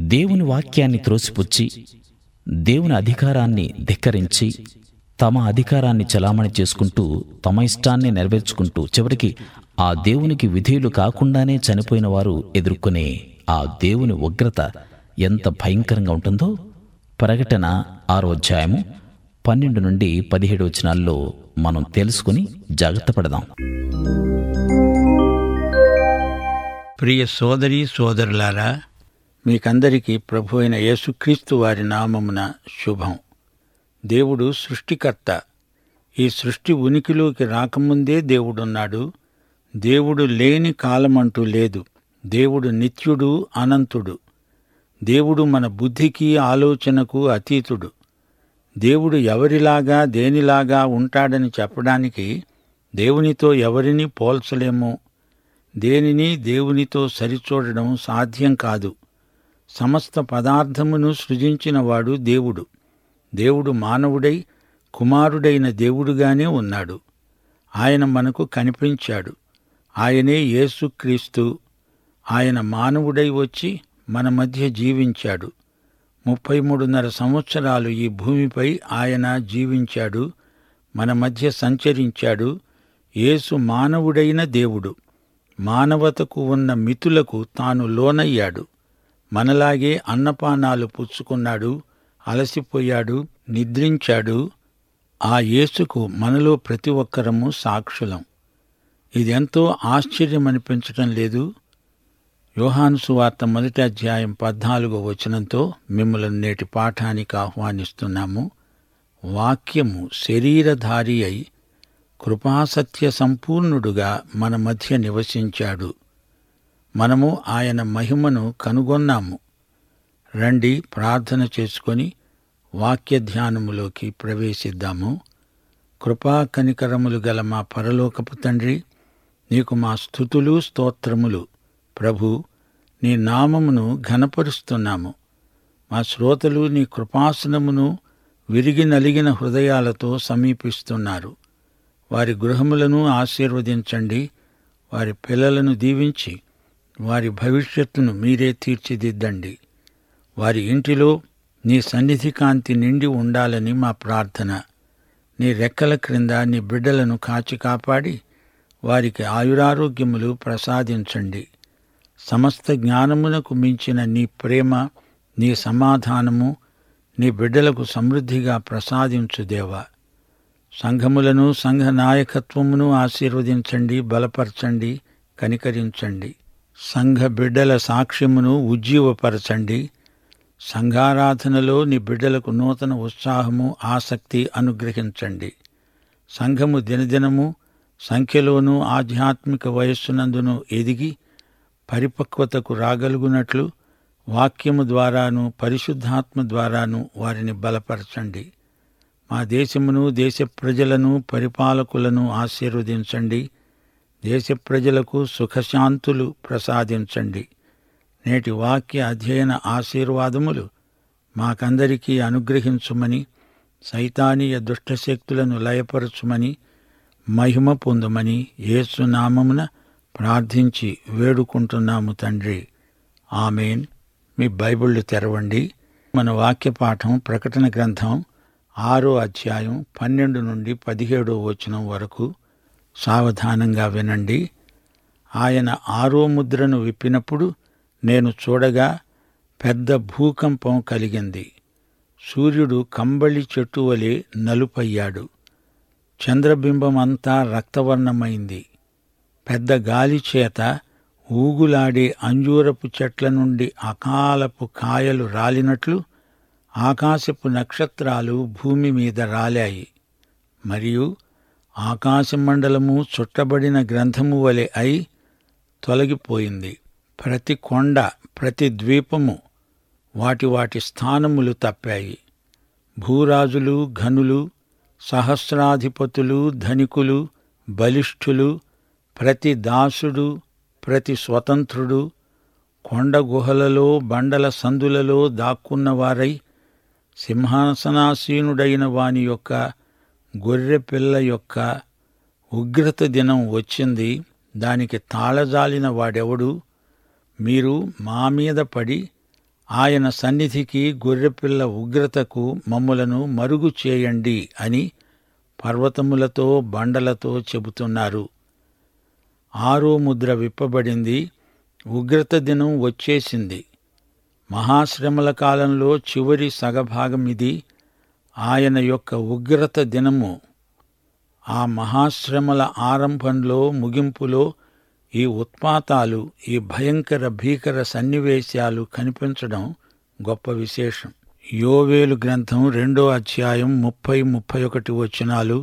దేవుని వాక్యాన్ని త్రోసిపుచ్చి దేవుని అధికారాన్ని ధిక్కరించి తమ అధికారాన్ని చలామణి చేసుకుంటూ తమ ఇష్టాన్ని నెరవేర్చుకుంటూ చివరికి ఆ దేవునికి విధేయులు కాకుండానే చనిపోయిన వారు ఎదుర్కొనే ఆ దేవుని ఉగ్రత ఎంత భయంకరంగా ఉంటుందో ప్రకటన ఆరో అధ్యాయము పన్నెండు నుండి పదిహేడు వచనాల్లో మనం తెలుసుకుని జాగ్రత్త పడదాం ప్రియ సోదరి సోదరులారా మీకందరికీ ప్రభు అయిన యేసుక్రీస్తు వారి నామమున శుభం దేవుడు సృష్టికర్త ఈ సృష్టి ఉనికిలోకి రాకముందే దేవుడున్నాడు దేవుడు లేని కాలమంటూ లేదు దేవుడు నిత్యుడు అనంతుడు దేవుడు మన బుద్ధికి ఆలోచనకు అతీతుడు దేవుడు ఎవరిలాగా దేనిలాగా ఉంటాడని చెప్పడానికి దేవునితో ఎవరిని పోల్చలేము దేనిని దేవునితో సరిచూడడం సాధ్యం కాదు సమస్త పదార్థమును సృజించినవాడు దేవుడు దేవుడు మానవుడై కుమారుడైన దేవుడుగానే ఉన్నాడు ఆయన మనకు కనిపించాడు ఆయనే యేసుక్రీస్తు ఆయన మానవుడై వచ్చి మన మధ్య జీవించాడు ముప్పై మూడున్నర సంవత్సరాలు ఈ భూమిపై ఆయన జీవించాడు మన మధ్య సంచరించాడు యేసు మానవుడైన దేవుడు మానవతకు ఉన్న మితులకు తాను లోనయ్యాడు మనలాగే అన్నపానాలు పుచ్చుకున్నాడు అలసిపోయాడు నిద్రించాడు ఆ యేసుకు మనలో ప్రతి ఒక్కరము సాక్షులం ఇదెంతో ఆశ్చర్యమనిపించటం లేదు యోహాను సువార్త మొదటి అధ్యాయం పద్నాలుగో వచనంతో మిమ్మల్ని నేటి పాఠానికి ఆహ్వానిస్తున్నాము వాక్యము శరీరధారి అయి కృపాసత్య సంపూర్ణుడుగా మన మధ్య నివసించాడు మనము ఆయన మహిమను కనుగొన్నాము రండి ప్రార్థన చేసుకొని వాక్య ధ్యానములోకి ప్రవేశిద్దాము కృపా కనికరములు గల మా పరలోకపు తండ్రి నీకు మా స్థుతులు స్తోత్రములు ప్రభు నీ నామమును ఘనపరుస్తున్నాము మా శ్రోతలు నీ కృపాసనమును విరిగి నలిగిన హృదయాలతో సమీపిస్తున్నారు వారి గృహములను ఆశీర్వదించండి వారి పిల్లలను దీవించి వారి భవిష్యత్తును మీరే తీర్చిదిద్దండి వారి ఇంటిలో నీ సన్నిధి కాంతి నిండి ఉండాలని మా ప్రార్థన నీ రెక్కల క్రింద నీ బిడ్డలను కాచి కాపాడి వారికి ఆయురారోగ్యములు ప్రసాదించండి సమస్త జ్ఞానమునకు మించిన నీ ప్రేమ నీ సమాధానము నీ బిడ్డలకు సమృద్ధిగా ప్రసాదించు దేవా సంఘములను సంఘ నాయకత్వమును ఆశీర్వదించండి బలపరచండి కనికరించండి సంఘ బిడ్డల సాక్ష్యమును ఉజ్జీవపరచండి సంఘారాధనలో నీ బిడ్డలకు నూతన ఉత్సాహము ఆసక్తి అనుగ్రహించండి సంఘము దినదినము సంఖ్యలోనూ ఆధ్యాత్మిక వయస్సునందును ఎదిగి పరిపక్వతకు రాగలుగునట్లు వాక్యము ద్వారాను పరిశుద్ధాత్మ ద్వారాను వారిని బలపరచండి మా దేశమును దేశ ప్రజలను పరిపాలకులను ఆశీర్వదించండి దేశ ప్రజలకు సుఖశాంతులు ప్రసాదించండి నేటి వాక్య అధ్యయన ఆశీర్వాదములు మాకందరికీ అనుగ్రహించుమని సైతానీయ దుష్టశక్తులను లయపరచుమని మహిమ పొందమని యేసునామమున ప్రార్థించి వేడుకుంటున్నాము తండ్రి ఆమెన్ మీ బైబిళ్ళు తెరవండి మన వాక్య పాఠం ప్రకటన గ్రంథం ఆరో అధ్యాయం పన్నెండు నుండి పదిహేడో వచనం వరకు సావధానంగా వినండి ఆయన ఆరో ముద్రను విప్పినప్పుడు నేను చూడగా పెద్ద భూకంపం కలిగింది సూర్యుడు కంబళి చెట్టు వలె నలుపయ్యాడు చంద్రబింబం అంతా రక్తవర్ణమైంది పెద్ద గాలి చేత ఊగులాడే అంజూరపు చెట్ల నుండి అకాలపు కాయలు రాలినట్లు ఆకాశపు నక్షత్రాలు భూమి మీద రాలాయి మరియు ఆకాశమండలము చుట్టబడిన గ్రంథము వలె అయి తొలగిపోయింది ప్రతి కొండ ప్రతి ద్వీపము వాటి వాటి స్థానములు తప్పాయి భూరాజులు ఘనులు సహస్రాధిపతులు ధనికులు బలిష్ఠులు ప్రతి దాసుడు ప్రతి స్వతంత్రుడు కొండ గుహలలో బండల సందులలో దాక్కున్నవారై సింహాసనాసీనుడైన వాని యొక్క గొర్రె పిల్ల యొక్క ఉగ్రత దినం వచ్చింది దానికి తాళజాలిన వాడెవడు మీరు మా మీద పడి ఆయన సన్నిధికి గొర్రెపిల్ల ఉగ్రతకు మమ్ములను మరుగు చేయండి అని పర్వతములతో బండలతో చెబుతున్నారు ఆరో ముద్ర విప్పబడింది ఉగ్రత దినం వచ్చేసింది మహాశ్రమల కాలంలో చివరి సగభాగం ఇది ఆయన యొక్క ఉగ్రత దినము ఆ మహాశ్రమల ఆరంభంలో ముగింపులో ఈ ఉత్పాతాలు ఈ భయంకర భీకర సన్నివేశాలు కనిపించడం గొప్ప విశేషం యోవేలు గ్రంథం రెండో అధ్యాయం ముప్పై ముప్పై ఒకటి వచనాలు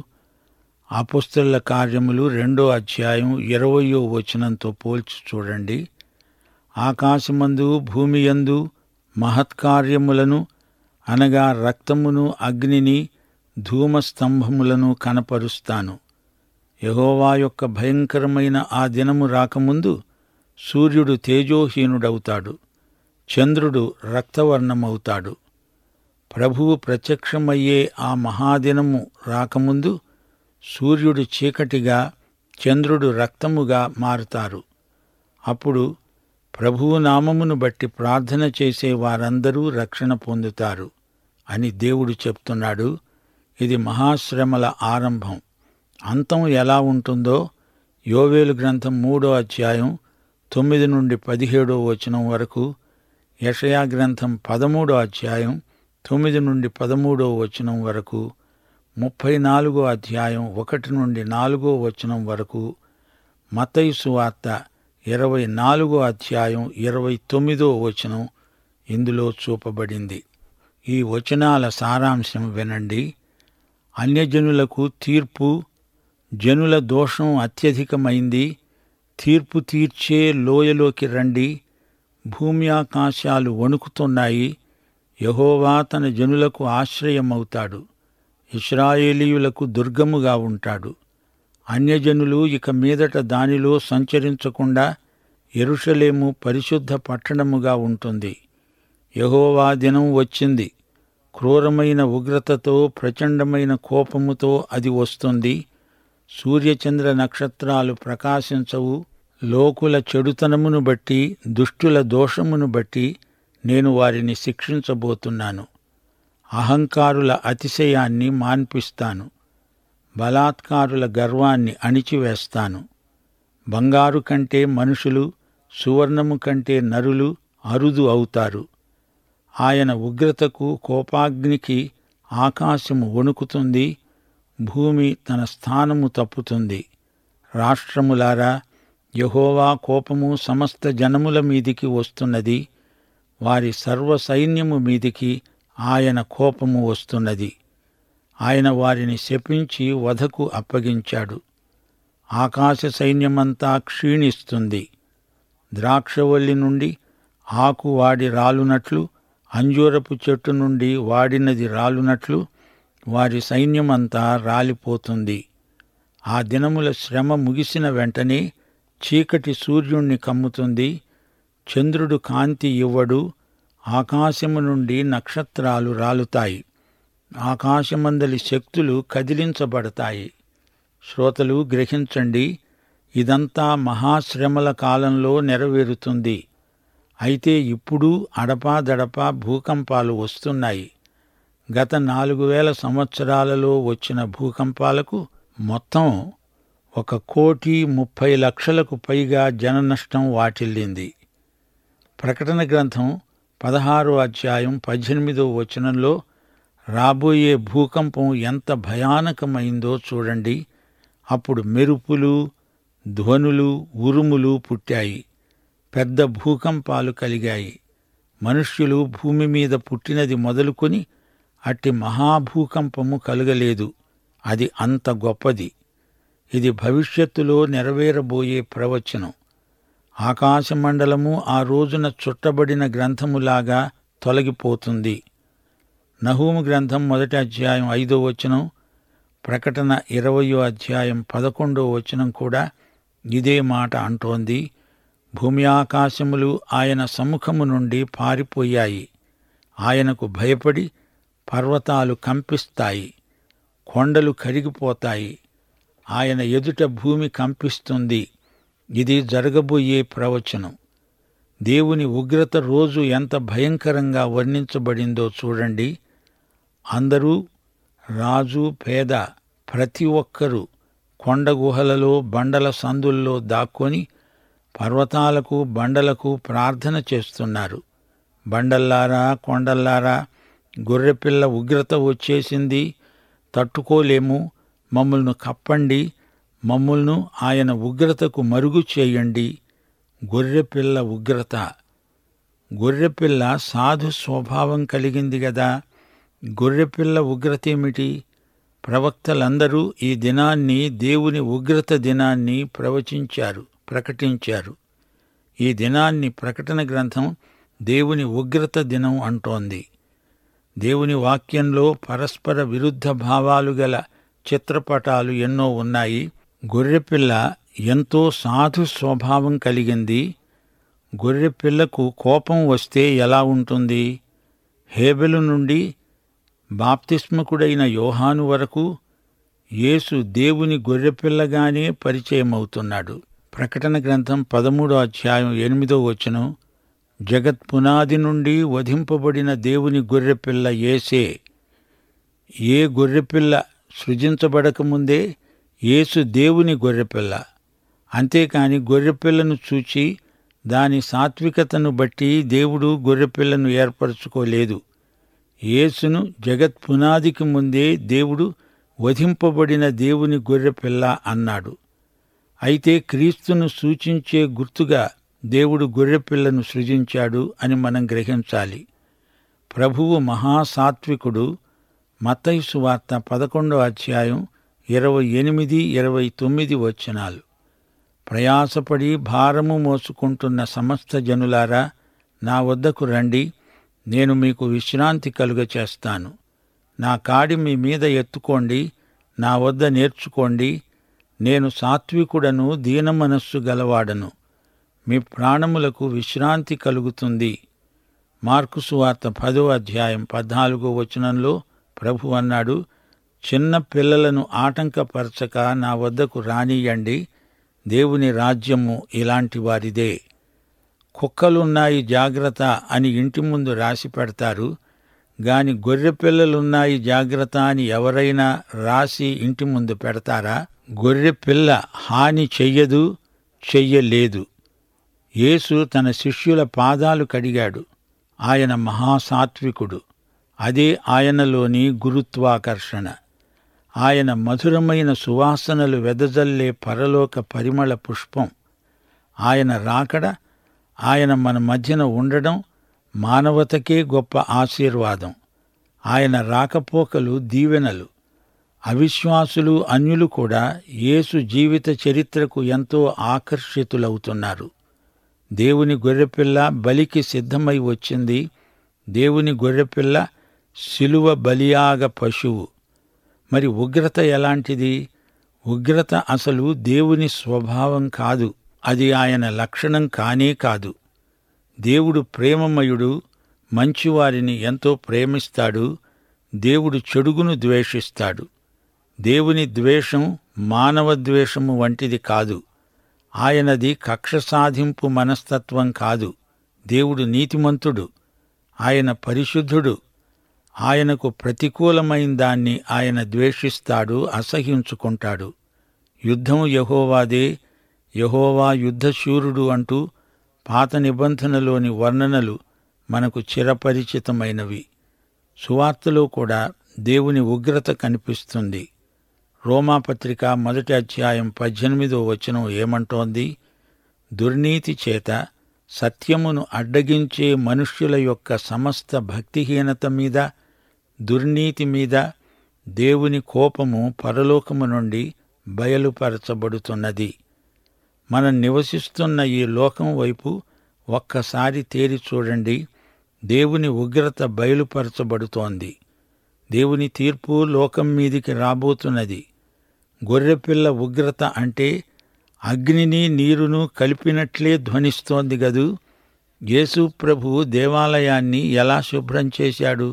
అపుస్తల కార్యములు రెండో అధ్యాయం ఇరవయో వచనంతో పోల్చి చూడండి ఆకాశమందు భూమియందు మహత్కార్యములను అనగా రక్తమును అగ్నిని ధూమస్తంభములను కనపరుస్తాను యహోవా యొక్క భయంకరమైన ఆ దినము రాకముందు సూర్యుడు తేజోహీనుడవుతాడు చంద్రుడు రక్తవర్ణమవుతాడు ప్రభువు ప్రత్యక్షమయ్యే ఆ మహాదినము రాకముందు సూర్యుడు చీకటిగా చంద్రుడు రక్తముగా మారుతారు అప్పుడు ప్రభువు నామమును బట్టి ప్రార్థన చేసే వారందరూ రక్షణ పొందుతారు అని దేవుడు చెప్తున్నాడు ఇది మహాశ్రమల ఆరంభం అంతం ఎలా ఉంటుందో యోవేలు గ్రంథం మూడో అధ్యాయం తొమ్మిది నుండి పదిహేడో వచనం వరకు యషయా గ్రంథం పదమూడో అధ్యాయం తొమ్మిది నుండి పదమూడో వచనం వరకు ముప్పై నాలుగో అధ్యాయం ఒకటి నుండి నాలుగో వచనం వరకు మతయి సువార్త ఇరవై నాలుగో అధ్యాయం ఇరవై తొమ్మిదో వచనం ఇందులో చూపబడింది ఈ వచనాల సారాంశం వినండి అన్యజనులకు తీర్పు జనుల దోషం అత్యధికమైంది తీర్పు తీర్చే లోయలోకి రండి భూమి ఆకాశాలు వణుకుతున్నాయి యహోవా తన జనులకు ఆశ్రయమవుతాడు ఇస్రాయేలీయులకు దుర్గముగా ఉంటాడు అన్యజనులు ఇక మీదట దానిలో సంచరించకుండా ఎరుషలేము పరిశుద్ధ పట్టణముగా ఉంటుంది యహోవా దినం వచ్చింది క్రూరమైన ఉగ్రతతో ప్రచండమైన కోపముతో అది వస్తుంది సూర్యచంద్ర నక్షత్రాలు ప్రకాశించవు లోకుల చెడుతనమును బట్టి దుష్టుల దోషమును బట్టి నేను వారిని శిక్షించబోతున్నాను అహంకారుల అతిశయాన్ని మాన్పిస్తాను బలాత్కారుల గర్వాన్ని అణిచివేస్తాను బంగారు కంటే మనుషులు సువర్ణము కంటే నరులు అరుదు అవుతారు ఆయన ఉగ్రతకు కోపాగ్నికి ఆకాశము వణుకుతుంది భూమి తన స్థానము తప్పుతుంది రాష్ట్రములారా యహోవా కోపము సమస్త జనముల మీదికి వస్తున్నది వారి సర్వ సైన్యము మీదికి ఆయన కోపము వస్తున్నది ఆయన వారిని శపించి వధకు అప్పగించాడు ఆకాశ సైన్యమంతా క్షీణిస్తుంది ద్రాక్షవల్లి నుండి ఆకు వాడి రాలునట్లు అంజూరపు చెట్టు నుండి వాడినది రాలునట్లు వారి సైన్యమంతా రాలిపోతుంది ఆ దినముల శ్రమ ముగిసిన వెంటనే చీకటి సూర్యుణ్ణి కమ్ముతుంది చంద్రుడు కాంతి ఇవ్వడు ఆకాశము నుండి నక్షత్రాలు రాలుతాయి ఆకాశమందలి శక్తులు కదిలించబడతాయి శ్రోతలు గ్రహించండి ఇదంతా మహాశ్రమల కాలంలో నెరవేరుతుంది అయితే ఇప్పుడు అడపాదడపా భూకంపాలు వస్తున్నాయి గత నాలుగు వేల సంవత్సరాలలో వచ్చిన భూకంపాలకు మొత్తం ఒక కోటి ముప్పై లక్షలకు పైగా జననష్టం వాటిల్లింది ప్రకటన గ్రంథం పదహారో అధ్యాయం పద్దెనిమిదో వచనంలో రాబోయే భూకంపం ఎంత భయానకమైందో చూడండి అప్పుడు మెరుపులు ధ్వనులు ఉరుములు పుట్టాయి పెద్ద భూకంపాలు కలిగాయి మనుష్యులు భూమి మీద పుట్టినది మొదలుకొని అట్టి మహాభూకంపము కలగలేదు అది అంత గొప్పది ఇది భవిష్యత్తులో నెరవేరబోయే ప్రవచనం ఆకాశమండలము ఆ రోజున చుట్టబడిన గ్రంథములాగా తొలగిపోతుంది నహూము గ్రంథం మొదటి అధ్యాయం ఐదో వచనం ప్రకటన ఇరవయో అధ్యాయం పదకొండో వచనం కూడా ఇదే మాట అంటోంది భూమి ఆకాశములు ఆయన సముఖము నుండి పారిపోయాయి ఆయనకు భయపడి పర్వతాలు కంపిస్తాయి కొండలు కరిగిపోతాయి ఆయన ఎదుట భూమి కంపిస్తుంది ఇది జరగబోయే ప్రవచనం దేవుని ఉగ్రత రోజు ఎంత భయంకరంగా వర్ణించబడిందో చూడండి అందరూ రాజు పేద ప్రతి ఒక్కరూ కొండ గుహలలో బండల సందుల్లో దాక్కొని పర్వతాలకు బండలకు ప్రార్థన చేస్తున్నారు బండల్లారా కొండల్లారా గొర్రెపిల్ల ఉగ్రత వచ్చేసింది తట్టుకోలేము మమ్మల్ని కప్పండి మమ్మల్ను ఆయన ఉగ్రతకు మరుగు చేయండి గొర్రెపిల్ల ఉగ్రత గొర్రెపిల్ల సాధు స్వభావం కలిగింది గదా గొర్రెపిల్ల ఉగ్రత ఏమిటి ప్రవక్తలందరూ ఈ దినాన్ని దేవుని ఉగ్రత దినాన్ని ప్రవచించారు ప్రకటించారు ఈ దినాన్ని ప్రకటన గ్రంథం దేవుని ఉగ్రత దినం అంటోంది దేవుని వాక్యంలో పరస్పర విరుద్ధ భావాలు గల చిత్రపటాలు ఎన్నో ఉన్నాయి గొర్రెపిల్ల ఎంతో సాధు స్వభావం కలిగింది గొర్రెపిల్లకు కోపం వస్తే ఎలా ఉంటుంది హేబెలు నుండి బాప్తిస్మకుడైన యోహాను వరకు యేసు దేవుని గొర్రెపిల్లగానే పరిచయమవుతున్నాడు ప్రకటన గ్రంథం పదమూడో అధ్యాయం ఎనిమిదో వచనం జగత్ పునాది నుండి వధింపబడిన దేవుని గొర్రెపిల్ల ఏసే ఏ గొర్రెపిల్ల సృజించబడకముందే యేసు దేవుని గొర్రెపిల్ల అంతేకాని గొర్రెపిల్లను చూచి దాని సాత్వికతను బట్టి దేవుడు గొర్రెపిల్లను ఏర్పరచుకోలేదు యేసును జగత్ పునాదికి ముందే దేవుడు వధింపబడిన దేవుని గొర్రెపిల్ల అన్నాడు అయితే క్రీస్తును సూచించే గుర్తుగా దేవుడు గొర్రెపిల్లను సృజించాడు అని మనం గ్రహించాలి ప్రభువు మహాసాత్వికుడు మత్తయి సువార్త పదకొండో అధ్యాయం ఇరవై ఎనిమిది ఇరవై తొమ్మిది వచనాలు ప్రయాసపడి భారము మోసుకుంటున్న సమస్త జనులారా నా వద్దకు రండి నేను మీకు విశ్రాంతి కలుగ చేస్తాను నా కాడి మీ మీద ఎత్తుకోండి నా వద్ద నేర్చుకోండి నేను సాత్వికుడను దీనమనస్సు గలవాడను మీ ప్రాణములకు విశ్రాంతి కలుగుతుంది మార్కు సువార్త పదో అధ్యాయం పద్నాలుగో వచనంలో ప్రభు అన్నాడు చిన్న పిల్లలను ఆటంకపరచక నా వద్దకు రానియండి దేవుని రాజ్యము ఇలాంటి వారిదే కుక్కలున్నాయి జాగ్రత్త అని ఇంటి ముందు రాసి పెడతారు గాని గొర్రె పిల్లలున్నాయి జాగ్రత్త అని ఎవరైనా రాసి ఇంటి ముందు పెడతారా గొర్రె పిల్ల హాని చెయ్యదు చెయ్యలేదు యేసు తన శిష్యుల పాదాలు కడిగాడు ఆయన మహాసాత్వికుడు అదే ఆయనలోని గురుత్వాకర్షణ ఆయన మధురమైన సువాసనలు వెదజల్లే పరలోక పరిమళ పుష్పం ఆయన రాకడ ఆయన మన మధ్యన ఉండడం మానవతకే గొప్ప ఆశీర్వాదం ఆయన రాకపోకలు దీవెనలు అవిశ్వాసులు అన్యులు కూడా యేసు జీవిత చరిత్రకు ఎంతో ఆకర్షితులవుతున్నారు దేవుని గొర్రెపిల్ల బలికి సిద్ధమై వచ్చింది దేవుని గొర్రెపిల్ల శిలువ బలియాగ పశువు మరి ఉగ్రత ఎలాంటిది ఉగ్రత అసలు దేవుని స్వభావం కాదు అది ఆయన లక్షణం కానే కాదు దేవుడు ప్రేమమయుడు మంచివారిని ఎంతో ప్రేమిస్తాడు దేవుడు చెడుగును ద్వేషిస్తాడు దేవుని ద్వేషం మానవ ద్వేషము వంటిది కాదు ఆయనది కక్ష సాధింపు మనస్తత్వం కాదు దేవుడు నీతిమంతుడు ఆయన పరిశుద్ధుడు ఆయనకు ప్రతికూలమైన దాన్ని ఆయన ద్వేషిస్తాడు అసహించుకుంటాడు యుద్ధం యహోవాదే యహోవా యుద్ధశూరుడు అంటూ పాత నిబంధనలోని వర్ణనలు మనకు చిరపరిచితమైనవి సువార్తలో కూడా దేవుని ఉగ్రత కనిపిస్తుంది రోమాపత్రిక మొదటి అధ్యాయం పద్దెనిమిదో వచనం ఏమంటోంది దుర్నీతి చేత సత్యమును అడ్డగించే మనుష్యుల యొక్క సమస్త భక్తిహీనత మీద దుర్నీతి మీద దేవుని కోపము పరలోకము నుండి బయలుపరచబడుతున్నది మనం నివసిస్తున్న ఈ లోకం వైపు ఒక్కసారి తేరి చూడండి దేవుని ఉగ్రత బయలుపరచబడుతోంది దేవుని తీర్పు లోకం మీదికి రాబోతున్నది గొర్రెపిల్ల ఉగ్రత అంటే అగ్నిని నీరును కలిపినట్లే ధ్వనిస్తోంది గదు యేసు ప్రభు దేవాలయాన్ని ఎలా శుభ్రం చేశాడు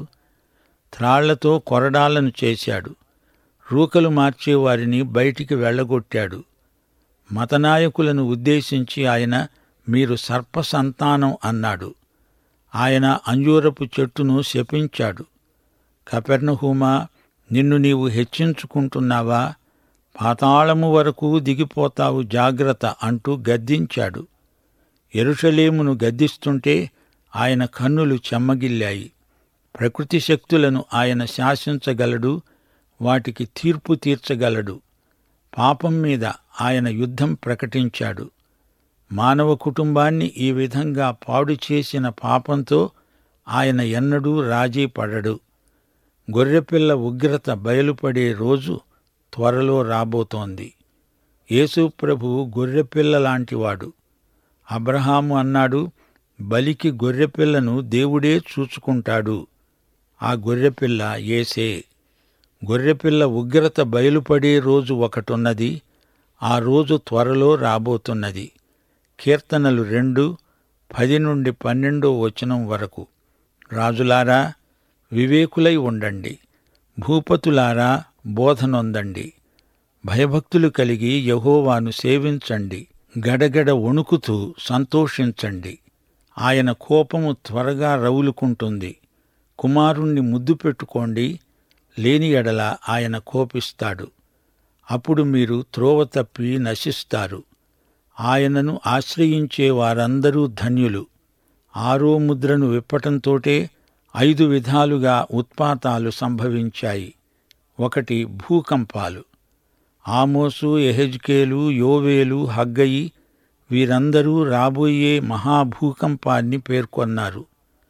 త్రాళ్లతో కొరడాలను చేశాడు రూకలు మార్చేవారిని బయటికి వెళ్ళగొట్టాడు మతనాయకులను ఉద్దేశించి ఆయన మీరు సర్ప సంతానం అన్నాడు ఆయన అంజూరపు చెట్టును శపించాడు కపెర్ణహూమా నిన్ను నీవు హెచ్చించుకుంటున్నావా పాతాళము వరకు దిగిపోతావు జాగ్రత్త అంటూ గద్దించాడు ఎరుషలేమును గద్దిస్తుంటే ఆయన కన్నులు చెమ్మగిల్లాయి ప్రకృతి శక్తులను ఆయన శాసించగలడు వాటికి తీర్పు తీర్చగలడు పాపం మీద ఆయన యుద్ధం ప్రకటించాడు మానవ కుటుంబాన్ని ఈ విధంగా పాడు చేసిన పాపంతో ఆయన ఎన్నడూ రాజీ పడడు గొర్రెపిల్ల ఉగ్రత బయలుపడే రోజు త్వరలో రాబోతోంది యేసు ప్రభు గొర్రెపిల్ల లాంటివాడు అబ్రహాము అన్నాడు బలికి గొర్రెపిల్లను దేవుడే చూచుకుంటాడు ఆ గొర్రెపిల్ల ఏసే గొర్రెపిల్ల ఉగ్రత బయలుపడే రోజు ఒకటున్నది ఆ రోజు త్వరలో రాబోతున్నది కీర్తనలు రెండు పది నుండి పన్నెండో వచనం వరకు రాజులారా వివేకులై ఉండండి భూపతులారా బోధనొందండి భయభక్తులు కలిగి యహోవాను సేవించండి గడగడ వణుకుతూ సంతోషించండి ఆయన కోపము త్వరగా రవులుకుంటుంది కుమారుణ్ణి ముద్దు పెట్టుకోండి లేని ఎడల ఆయన కోపిస్తాడు అప్పుడు మీరు త్రోవ తప్పి నశిస్తారు ఆయనను ఆశ్రయించే వారందరూ ధన్యులు ఆరో ముద్రను విప్పటంతోటే ఐదు విధాలుగా ఉత్పాతాలు సంభవించాయి ఒకటి భూకంపాలు ఆమోసు ఎహెజ్కేలు యోవేలు హగ్గయి వీరందరూ రాబోయే మహాభూకంపాన్ని పేర్కొన్నారు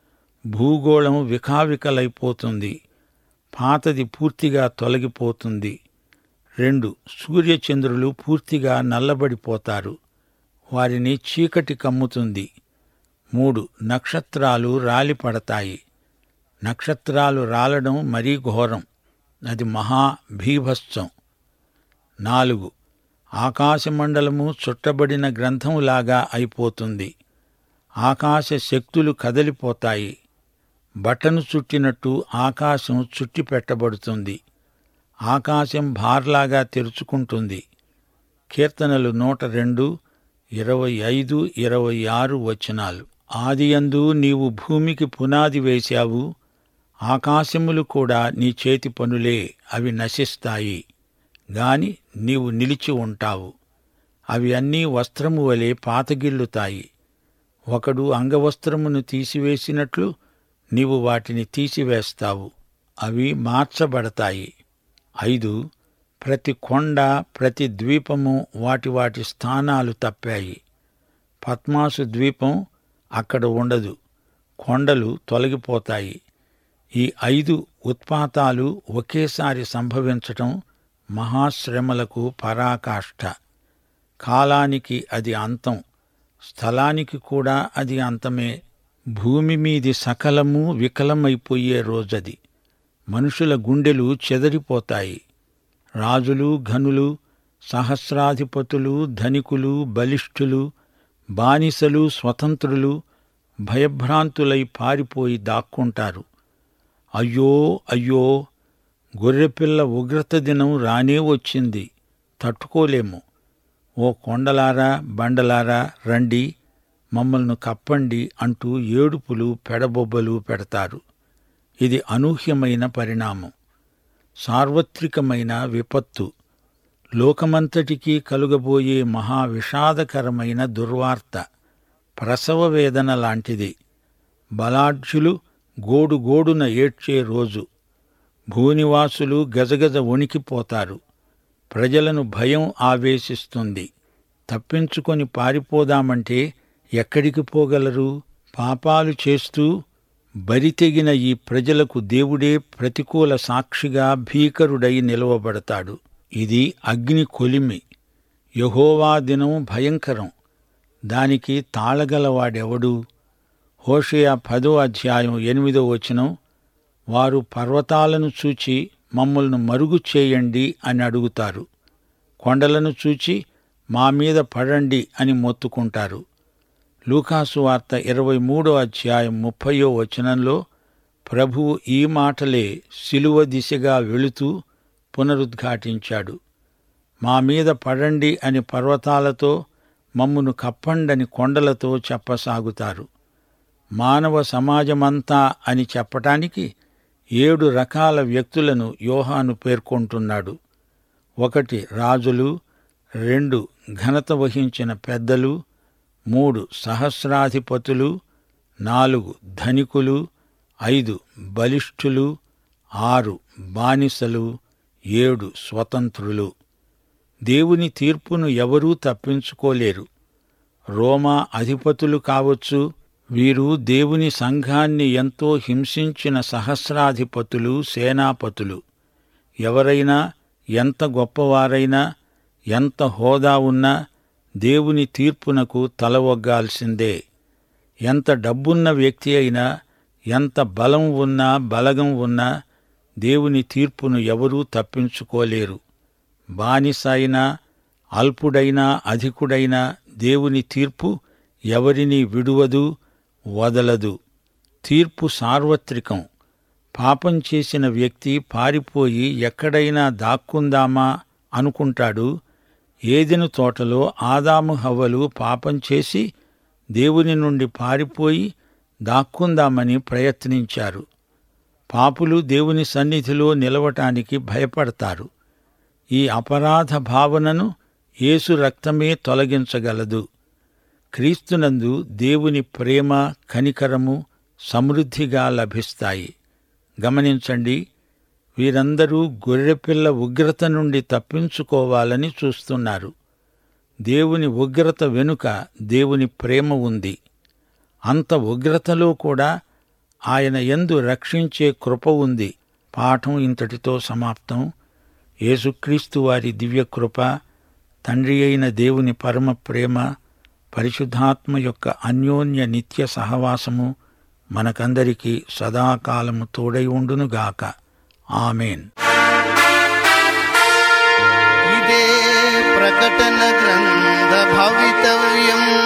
భూగోళం వికావికలైపోతుంది పాతది పూర్తిగా తొలగిపోతుంది రెండు సూర్యచంద్రులు పూర్తిగా నల్లబడిపోతారు వారిని చీకటి కమ్ముతుంది మూడు నక్షత్రాలు రాలిపడతాయి నక్షత్రాలు రాలడం మరీ ఘోరం అది మహా భీభత్సం నాలుగు ఆకాశమండలము చుట్టబడిన గ్రంథములాగా అయిపోతుంది ఆకాశ శక్తులు కదలిపోతాయి బట్టను చుట్టినట్టు ఆకాశం చుట్టి పెట్టబడుతుంది ఆకాశం భార్లాగా తెరుచుకుంటుంది కీర్తనలు నూట రెండు ఇరవై ఐదు ఇరవై ఆరు వచనాలు ఆదియందు నీవు భూమికి పునాది వేశావు ఆకాశములు కూడా నీ చేతి పనులే అవి నశిస్తాయి గాని నీవు నిలిచి ఉంటావు అవి అన్నీ వస్త్రము వలె పాతగిల్లుతాయి ఒకడు అంగవస్త్రమును తీసివేసినట్లు నీవు వాటిని తీసివేస్తావు అవి మార్చబడతాయి ఐదు ప్రతి కొండ ప్రతి ద్వీపము వాటి వాటి స్థానాలు తప్పాయి పద్మాసు ద్వీపం అక్కడ ఉండదు కొండలు తొలగిపోతాయి ఈ ఐదు ఉత్పాతాలు ఒకేసారి సంభవించటం మహాశ్రమలకు పరాకాష్ఠ కాలానికి అది అంతం స్థలానికి కూడా అది అంతమే భూమి మీది సకలము వికలమైపోయే రోజది మనుషుల గుండెలు చెదరిపోతాయి రాజులు ఘనులు సహస్రాధిపతులు ధనికులు బలిష్ఠులు బానిసలు స్వతంత్రులు భయభ్రాంతులై పారిపోయి దాక్కుంటారు అయ్యో అయ్యో గొర్రెపిల్ల ఉగ్రత దినం రానే వచ్చింది తట్టుకోలేము ఓ కొండలారా బండలారా రండి మమ్మల్ని కప్పండి అంటూ ఏడుపులు పెడబొబ్బలు పెడతారు ఇది అనూహ్యమైన పరిణామం సార్వత్రికమైన విపత్తు లోకమంతటికీ కలుగబోయే మహా విషాదకరమైన దుర్వార్త ప్రసవ వేదన లాంటిది బలాఢ్యులు గోడు గోడున ఏడ్చే రోజు భూనివాసులు గజగజ వణికిపోతారు ప్రజలను భయం ఆవేశిస్తుంది తప్పించుకొని పారిపోదామంటే ఎక్కడికి పోగలరు పాపాలు చేస్తూ బరితెగిన ఈ ప్రజలకు దేవుడే ప్రతికూల సాక్షిగా భీకరుడై నిలవబడతాడు ఇది అగ్ని కొలిమి యహోవా దినం భయంకరం దానికి తాళగలవాడెవడు హోషయ పదో అధ్యాయం ఎనిమిదో వచనం వారు పర్వతాలను చూచి మమ్మల్ని మరుగు చేయండి అని అడుగుతారు కొండలను చూచి మా మీద పడండి అని మొత్తుకుంటారు లూకాసు వార్త ఇరవై మూడో అధ్యాయం ముప్పయో వచనంలో ప్రభువు ఈ మాటలే శిలువ దిశగా వెళుతూ పునరుద్ఘాటించాడు మా మీద పడండి అని పర్వతాలతో మమ్మును కప్పండని కొండలతో చెప్పసాగుతారు మానవ సమాజమంతా అని చెప్పటానికి ఏడు రకాల వ్యక్తులను యోహాను పేర్కొంటున్నాడు ఒకటి రాజులు రెండు ఘనత వహించిన పెద్దలు మూడు సహస్రాధిపతులు నాలుగు ధనికులు ఐదు బలిష్ఠులు ఆరు బానిసలు ఏడు స్వతంత్రులు దేవుని తీర్పును ఎవరూ తప్పించుకోలేరు రోమా అధిపతులు కావచ్చు వీరు దేవుని సంఘాన్ని ఎంతో హింసించిన సహస్రాధిపతులు సేనాపతులు ఎవరైనా ఎంత గొప్పవారైనా ఎంత హోదా ఉన్నా దేవుని తీర్పునకు తలవొగ్గాల్సిందే ఎంత డబ్బున్న వ్యక్తి అయినా ఎంత బలం ఉన్నా బలగం ఉన్నా దేవుని తీర్పును ఎవరూ తప్పించుకోలేరు బానిస అయినా అల్పుడైనా అధికుడైనా దేవుని తీర్పు ఎవరినీ విడువదు వదలదు తీర్పు సార్వత్రికం పాపం చేసిన వ్యక్తి పారిపోయి ఎక్కడైనా దాక్కుందామా అనుకుంటాడు ఏదెను తోటలో ఆదాము హవ్వలు పాపం చేసి దేవుని నుండి పారిపోయి దాక్కుందామని ప్రయత్నించారు పాపులు దేవుని సన్నిధిలో నిలవటానికి భయపడతారు ఈ అపరాధ భావనను యేసు రక్తమే తొలగించగలదు క్రీస్తునందు దేవుని ప్రేమ కనికరము సమృద్ధిగా లభిస్తాయి గమనించండి వీరందరూ గొర్రెపిల్ల ఉగ్రత నుండి తప్పించుకోవాలని చూస్తున్నారు దేవుని ఉగ్రత వెనుక దేవుని ప్రేమ ఉంది అంత ఉగ్రతలో కూడా ఆయన యందు రక్షించే కృప ఉంది పాఠం ఇంతటితో సమాప్తం యేసుక్రీస్తు వారి దివ్యకృప తండ్రి అయిన దేవుని పరమ ప్రేమ పరిశుద్ధాత్మ యొక్క అన్యోన్య నిత్య సహవాసము మనకందరికీ సదాకాలము తోడై ఉండునుగాక ఆమెన్ ఇదే ప్రకటన గ్రంథ భవితవ్యం